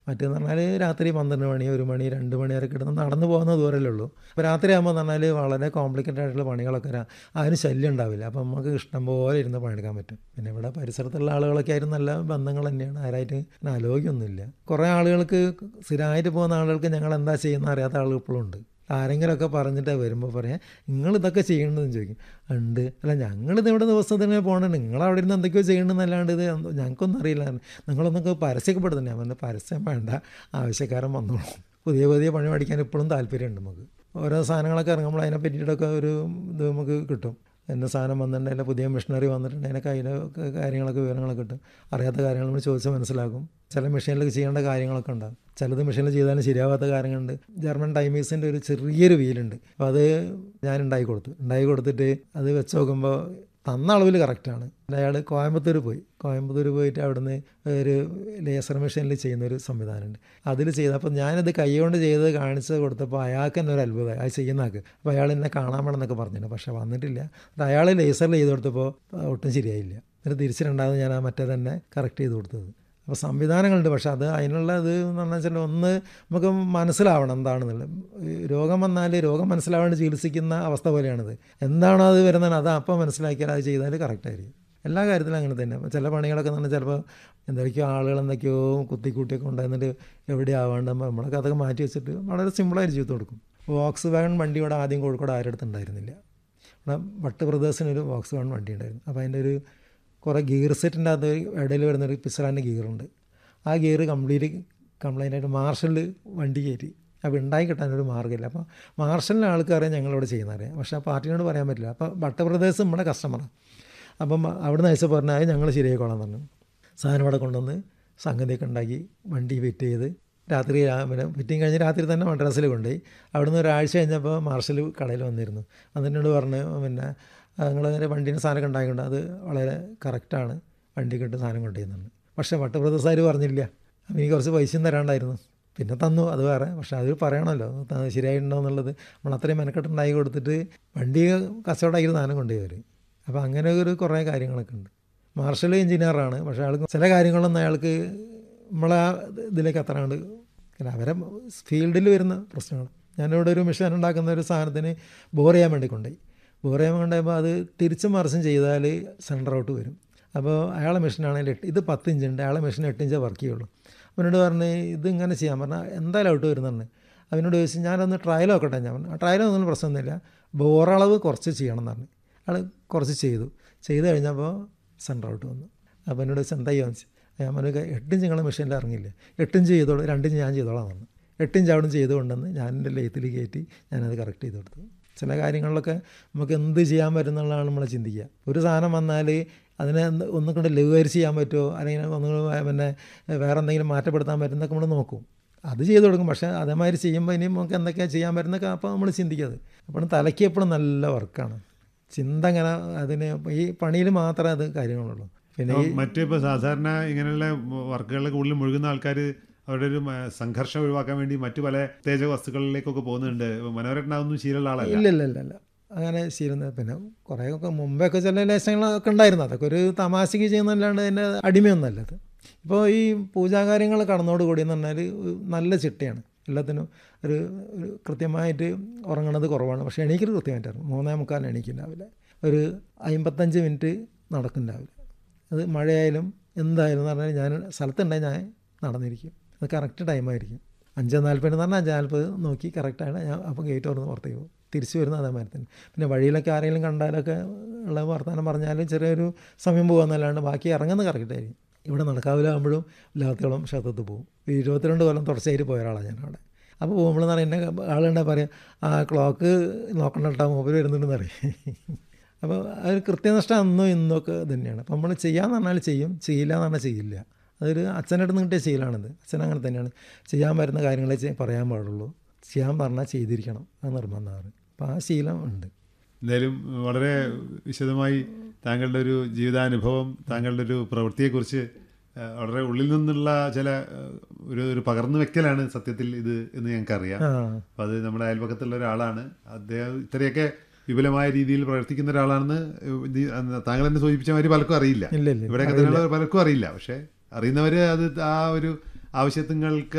മറ്റേന്ന് പറഞ്ഞാൽ രാത്രി പന്ത്രണ്ട് മണി ഒരു മണി രണ്ട് മണി വരെ കിടന്ന് നടന്നു പോകുന്ന ദൂരമല്ലേ ഉള്ളൂ അപ്പോൾ രാത്രി ആകുമ്പോൾ പറഞ്ഞാൽ വളരെ കോംപ്ലിക്കേറ്റഡ് ആയിട്ടുള്ള പണികളൊക്കെ വരാം അതിന് ശല്യം ഉണ്ടാവില്ല അപ്പം നമുക്ക് ഇഷ്ടം പോലെ ഇരുന്ന് പണിയെടുക്കാൻ പറ്റും പിന്നെ ഇവിടെ പരിസരത്തുള്ള ആളുകളൊക്കെ ആയിരുന്നു നല്ല ബന്ധങ്ങൾ തന്നെയാണ് ആരായിട്ട് അങ്ങനെ ആലോചിക്കൊന്നുമില്ല കുറേ ആളുകൾക്ക് സ്ഥിരമായിട്ട് പോകുന്ന ആളുകൾക്ക് ഞങ്ങൾ എന്താ ചെയ്യുന്ന അറിയാത്ത ആളുകൾ ഇപ്പോഴും ഉണ്ട് ആരെങ്കിലുമൊക്കെ പറഞ്ഞിട്ട് വരുമ്പോൾ പറയാം നിങ്ങൾ ഇതൊക്കെ ചെയ്യണമെന്ന് ചോദിക്കും ഉണ്ട് അല്ല ഞങ്ങളിത് ഇവിടെ ദിവസത്തിന് പോകണം നിങ്ങൾ അവിടെ ഇരുന്ന് എന്തൊക്കെയോ ചെയ്യണമെന്നല്ലാണ്ട് ഇത് എന്തോ ഞങ്ങൾക്കൊന്നും അറിയില്ല നിങ്ങളൊന്നൊക്കെ പരസ്യപ്പെടുത്തണം ഞാൻ പറഞ്ഞു പരസ്യം വേണ്ട ആവശ്യക്കാരൻ വന്നോളൂ പുതിയ പുതിയ പണി പഠിക്കാൻ ഇപ്പോഴും താല്പര്യമുണ്ട് നമുക്ക് ഓരോ സാധനങ്ങളൊക്കെ ഇറങ്ങുമ്പോൾ അതിനെ പറ്റിയിട്ടൊക്കെ ഒരു ഇത് നമുക്ക് കിട്ടും എന്ന സാധനം വന്നിട്ടുണ്ടെങ്കിൽ പുതിയ മെഷീനറി വന്നിട്ടുണ്ടെങ്കിൽ അതിനൊക്കെ അതിൻ്റെ കാര്യങ്ങളൊക്കെ വിവരങ്ങളൊക്കെ കിട്ടും അറിയാത്ത കാര്യങ്ങൾ നമ്മൾ ചോദിച്ചാൽ മനസ്സിലാക്കും ചില മെഷീനിലൊക്കെ ചെയ്യേണ്ട കാര്യങ്ങളൊക്കെ ഉണ്ടാകും ചിലത് മെഷീനിൽ ചെയ്താലും ശരിയാവാത്ത കാര്യങ്ങളുണ്ട് ജർമ്മൻ ടൈമീസിൻ്റെ ഒരു ചെറിയൊരു വീലുണ്ട് അപ്പോൾ അത് ഞാൻ ഉണ്ടാക്കി കൊടുത്തു ഉണ്ടാക്കി കൊടുത്തിട്ട് അത് വെച്ച് നോക്കുമ്പോൾ തന്ന അളവിൽ കറക്റ്റാണ് അയാൾ കോയമ്പത്തൂർ പോയി കോയമ്പത്തൂർ പോയിട്ട് അവിടുന്ന് ഒരു ലേസർ മെഷീനിൽ ചെയ്യുന്ന ഒരു സംവിധാനമുണ്ട് അതിൽ ചെയ്ത് അപ്പോൾ ഞാനത് കൈകൊണ്ട് ചെയ്ത് കാണിച്ച് കൊടുത്തപ്പോൾ അയാൾക്ക് തന്നെ ഒരു അത്ഭുതമായി അത് ചെയ്യുന്ന ആൾക്ക് അപ്പോൾ അയാൾ എന്നെ കാണാൻ വേണമെന്നൊക്കെ പറഞ്ഞിട്ടുണ്ട് പക്ഷേ വന്നിട്ടില്ല എന്നിട്ട് അയാൾ ലേസറിൽ ചെയ്ത് കൊടുത്തപ്പോൾ ഒട്ടും ശരിയായില്ല എന്നിട്ട് തിരിച്ച് രണ്ടാമത് ഞാൻ ആ മറ്റേ തന്നെ കറക്റ്റ് ചെയ്ത് കൊടുത്തത് അപ്പോൾ സംവിധാനങ്ങളുണ്ട് പക്ഷേ അത് അതിനുള്ള ഇത് എന്ന് പറഞ്ഞാൽ വെച്ചാൽ ഒന്ന് നമുക്ക് മനസ്സിലാവണം എന്താണെന്നുള്ളത് രോഗം വന്നാൽ രോഗം മനസ്സിലാവാണ്ട് ചികിത്സിക്കുന്ന അവസ്ഥ പോലെയാണിത് എന്താണോ അത് വരുന്നത് അത് അപ്പം മനസ്സിലാക്കിയാൽ അത് ചെയ്താൽ കറക്റ്റായിരിക്കും എല്ലാ കാര്യത്തിലും അങ്ങനെ തന്നെ ചില പണികളൊക്കെ എന്ന് പറഞ്ഞാൽ ചിലപ്പോൾ എന്തൊക്കെയോ ആളുകൾ എന്തൊക്കെയോ കുത്തിക്കൂട്ടിയൊക്കെ ഉണ്ടായിരുന്നിട്ട് എവിടെ ആവാണ്ട് നമ്മളൊക്കെ അതൊക്കെ മാറ്റി വെച്ചിട്ട് വളരെ സിമ്പിളായിട്ട് ചെയ്ത് കൊടുക്കും വോക്സ് വാഗൺ വണ്ടി ഇവിടെ ആദ്യം കോഴിക്കോട് ആരുടെ അടുത്ത് ഉണ്ടായിരുന്നില്ല ഇവിടെ ഭട്ട് ബ്രദേഴ്സിനൊരു വോക്സ് വാഗൺ വണ്ടി ഉണ്ടായിരുന്നു അപ്പോൾ അതിൻ്റെ ഒരു കുറേ ഗിയർ സെറ്റിൻ്റെ അകത്ത് ഇടയിൽ വരുന്നൊരു പിസറാൻ്റെ ഗിയറുണ്ട് ആ ഗിയർ കംപ്ലീറ്റ് കംപ്ലൈൻ്റ് ആയിട്ട് മാർഷലിൽ വണ്ടി കയറ്റി അപ്പോൾ ഉണ്ടായി കിട്ടാനൊരു മാർഗ്ഗമില്ല അപ്പോൾ മാർഷലിൻ്റെ ആൾക്കാരെ ഞങ്ങളിവിടെ ചെയ്യുന്നറിയാം പക്ഷേ ആ പാർട്ടിനോട് പറയാൻ പറ്റില്ല അപ്പോൾ ഭട്ട ബ്രദേഴ്സ് നമ്മുടെ കസ്റ്റമറാണ് അപ്പം അവിടെ നിന്ന് അയച്ച പറഞ്ഞാൽ ഞങ്ങൾ ശരിയായിക്കോളാം പറഞ്ഞു സാധനം ഇവിടെ കൊണ്ടുവന്ന് സംഗതിയൊക്കെ ഉണ്ടാക്കി വണ്ടി ഫിറ്റ് ചെയ്ത് രാത്രി പിന്നെ ഫിറ്റിങ് കഴിഞ്ഞ് രാത്രി തന്നെ മദ്രാസിൽ കൊണ്ടുപോയി അവിടുന്ന് ഒരാഴ്ച കഴിഞ്ഞപ്പോൾ മാർഷൽ കടയിൽ വന്നിരുന്നു അതിനോട് പറഞ്ഞ് പിന്നെ നിങ്ങൾ വണ്ടീൻ്റെ സാധനമൊക്കെ ഉണ്ടാക്കിയിട്ടുണ്ട് അത് വളരെ കറക്റ്റാണ് വണ്ടി കിട്ടുന്ന സാധനം കൊണ്ടുവരുന്നുണ്ട് പക്ഷേ വട്ടപ്രദസാർ പറഞ്ഞില്ല എനിക്ക് കുറച്ച് പൈസയും തരാണ്ടായിരുന്നു പിന്നെ തന്നു അത് വേറെ പക്ഷേ അത് പറയണമല്ലോ ശരിയായിട്ടുണ്ടോ എന്നുള്ളത് നമ്മൾ അത്രയും മെനക്കെട്ടുണ്ടാക്കി കൊടുത്തിട്ട് വണ്ടി കച്ചവടമാക്കി സാധനം കൊണ്ടുപോയി വരും അപ്പോൾ അങ്ങനെ ഒരു കുറേ കാര്യങ്ങളൊക്കെ ഉണ്ട് മാർഷൽ എഞ്ചിനീയറാണ് പക്ഷേ അയാൾക്ക് ചില കാര്യങ്ങളൊന്നും അയാൾക്ക് നമ്മളെ ഇതിലേക്ക് എത്താണ്ട് അവരെ ഫീൽഡിൽ വരുന്ന പ്രശ്നങ്ങൾ ഞാനിവിടെ ഒരു മെഷീൻ ഉണ്ടാക്കുന്ന ഒരു സാധനത്തിന് ബോർ ചെയ്യാൻ വേണ്ടി കൊണ്ടുപോയി ബോർ ചെയ്യാൻ കൊണ്ടുപോയപ്പോൾ അത് തിരിച്ചും മറിച്ചും ചെയ്താൽ സെൻറ്റർ ഔട്ട് വരും അപ്പോൾ അയാളെ മെഷീനാണെങ്കിൽ എട്ട് ഇത് പത്ത് ഇഞ്ച് ഉണ്ട് അയാളെ മെഷീൻ എട്ട് ഇഞ്ചേ വർക്ക് ചെയ്യുള്ളൂ അവനോട് പറഞ്ഞ് ഇത് ഇങ്ങനെ ചെയ്യാൻ പറഞ്ഞാൽ എന്തായാലും ഔട്ട് വരുന്നുണ്ട് അവനോട് ചോദിച്ചു ഞാനൊന്ന് ട്രയൽ നോക്കട്ടെ ഞാൻ പറഞ്ഞു ട്രയലൊന്നും പ്രശ്നമൊന്നുമില്ല ബോറളവ് കുറച്ച് ചെയ്യണം എന്ന് പറഞ്ഞു അയാൾ കുറച്ച് ചെയ്തു ചെയ്ത് കഴിഞ്ഞപ്പോൾ സെൻറ്റർ ഔട്ട് വന്നു അപ്പോൾ എന്നോട് ചോദിച്ചു എന്താ ചോദിച്ചു ഞാൻ പറഞ്ഞു എട്ടിഞ്ച് നിങ്ങളെ മെഷീനിൽ ഇറങ്ങിയില്ല എട്ടിഞ്ച് ചെയ്തോളൂ രണ്ടിഞ്ച് ഞാൻ ചെയ്തോളാം പറഞ്ഞു എട്ടിഞ്ച് അവിടെ ചെയ്ത് കൊണ്ടുവന്ന് ഞാൻ എൻ്റെ ലെയ്ത്തിൽ കയറ്റി ഞാനത് കറക്റ്റ് ചെയ്ത് കൊടുത്തു ചില കാര്യങ്ങളിലൊക്കെ നമുക്ക് എന്ത് ചെയ്യാൻ പറ്റുന്നുള്ളതാണ് നമ്മൾ ചിന്തിക്കുക ഒരു സാധനം വന്നാൽ അതിനെ ഒന്നും കൊണ്ട് ലഘൂകരിച്ച് ചെയ്യാൻ പറ്റുമോ അല്ലെങ്കിൽ ഒന്ന് പിന്നെ വേറെ എന്തെങ്കിലും മാറ്റപ്പെടുത്താൻ പറ്റുന്നൊക്കെ നമ്മൾ നോക്കും അത് ചെയ്ത് കൊടുക്കും പക്ഷേ അതേമാതിരി ചെയ്യുമ്പോൾ ഇനി നമുക്ക് എന്തൊക്കെയാണ് ചെയ്യാൻ പറ്റുന്നൊക്കെ അപ്പോൾ നമ്മൾ ചിന്തിക്കുന്നത് അപ്പോൾ തലയ്ക്ക് എപ്പോഴും നല്ല വർക്കാണ് ചിന്ത അങ്ങനെ അതിന് ഈ പണിയിൽ മാത്രമേ അത് കാര്യങ്ങളുള്ളൂ പിന്നെ മറ്റിപ്പോൾ സാധാരണ ഇങ്ങനെയുള്ള വർക്കുകളിൽ കൂടുതൽ മുഴുകുന്ന ആൾക്കാർ അവരുടെ ഒരു സംഘർഷം ഒഴിവാക്കാൻ വേണ്ടി മറ്റു പല തേജ വസ്തുക്കളിലേക്കൊക്കെ പോകുന്നുണ്ട് മനോരത്നാവൊന്നും ശീലമുള്ള ആളല്ല ഇല്ല ഇല്ല ഇല്ല ഇല്ല അങ്ങനെ ചെയ്യുന്നത് പിന്നെ കുറേയൊക്കെ മുമ്പൊക്കെ ചില ലേശങ്ങളൊക്കെ ഉണ്ടായിരുന്നു അതൊക്കെ ഒരു തമാശയ്ക്ക് ചെയ്യുന്നതല്ലാണ്ട് അതിൻ്റെ അടിമയൊന്നുമല്ല അത് ഇപ്പോൾ ഈ പൂജാകാര്യങ്ങൾ കടന്നോടുകൂടി എന്ന് പറഞ്ഞാൽ നല്ല ചിട്ടയാണ് എല്ലാത്തിനും ഒരു ഒരു കൃത്യമായിട്ട് ഉറങ്ങണത് കുറവാണ് പക്ഷേ എണീക്കൽ കൃത്യമായിട്ടാണ് മൂന്നേ മുക്കാലിന് എണീക്കും രാവിലെ ഒരു അമ്പത്തഞ്ച് മിനിറ്റ് നടക്കും രാവിലെ അത് മഴയായാലും എന്തായാലും എന്ന് പറഞ്ഞാൽ ഞാൻ സ്ഥലത്തുണ്ടായി ഞാൻ നടന്നിരിക്കും അത് കറക്റ്റ് ടൈമായിരിക്കും അഞ്ച് നാൽപ്പത് എന്ന് പറഞ്ഞാൽ അഞ്ച് നാൽപ്പത് നോക്കി കറക്റ്റാണ് ഞാൻ അപ്പോൾ ഗേറ്റ് തുറന്ന് പുറത്തേക്ക് പോകും തിരിച്ചു വരുന്ന അതേമാതിരി തന്നെ പിന്നെ വഴിയിലൊക്കെ ആരെങ്കിലും കണ്ടാലൊക്കെ ഉള്ള വർത്തമാനം പറഞ്ഞാലും ചെറിയൊരു സമയം പോകുന്നല്ലാണ്ട് ബാക്കി ഇറങ്ങുന്നത് കറക്റ്റായിരിക്കും ഇവിടെ നടക്കാവിലാകുമ്പോഴും ഇല്ലാത്തോളം ക്ഷേത്രത്തിൽ പോകും ഇരുപത്തിരണ്ട് കൊല്ലം തുടർച്ചയായിട്ട് പോയ ഒരാളാണ് ഞാൻ അവിടെ അപ്പോൾ പോകുമ്പോഴെന്ന് പറഞ്ഞാൽ എന്നെ ആളുണ്ടാ പറയാം ആ ക്ലോക്ക് നോക്കണ്ട കേട്ടോ മൊബൈൽ വരുന്നുണ്ടെന്ന് അറിയാം അപ്പോൾ അത് കൃത്യനിഷ്ഠ അന്നും ഇന്നും ഒക്കെ തന്നെയാണ് അപ്പോൾ നമ്മൾ ചെയ്യാമെന്ന് പറഞ്ഞാൽ ചെയ്യും ചെയ്യില്ല എന്ന് പറഞ്ഞാൽ ചെയ്യില്ല അതൊരു അച്ഛനടുത്ത് നിന്ന് കിട്ടിയ ശീലമാണിത് അച്ഛൻ അങ്ങനെ തന്നെയാണ് ചെയ്യാൻ വരുന്ന കാര്യങ്ങളെ പറയാൻ പാടുള്ളൂ ചെയ്യാൻ പറഞ്ഞാൽ ചെയ്തിരിക്കണം അത് നിർബന്ധമാണ് അപ്പോൾ ആ ശീലം ഉണ്ട് എന്തായാലും വളരെ വിശദമായി താങ്കളുടെ ഒരു ജീവിതാനുഭവം താങ്കളുടെ ഒരു പ്രവൃത്തിയെക്കുറിച്ച് വളരെ ഉള്ളിൽ നിന്നുള്ള ചില ഒരു ഒരു പകർന്നു വെക്കലാണ് സത്യത്തിൽ ഇത് എന്ന് ഞങ്ങൾക്കറിയാം അപ്പം അത് നമ്മുടെ അയൽപക്കത്തുള്ള ഒരാളാണ് അദ്ദേഹം ഇത്രയൊക്കെ വിപുലമായ രീതിയിൽ പ്രവർത്തിക്കുന്ന ഒരാളാണെന്ന് താങ്കൾ എന്നെ സൂചിപ്പിച്ച മാതിരി പലർക്കും അറിയില്ല ഇവിടെ പലർക്കും അറിയില്ല പക്ഷേ അറിയുന്നവർ അത് ആ ഒരു ആവശ്യങ്ങൾക്ക്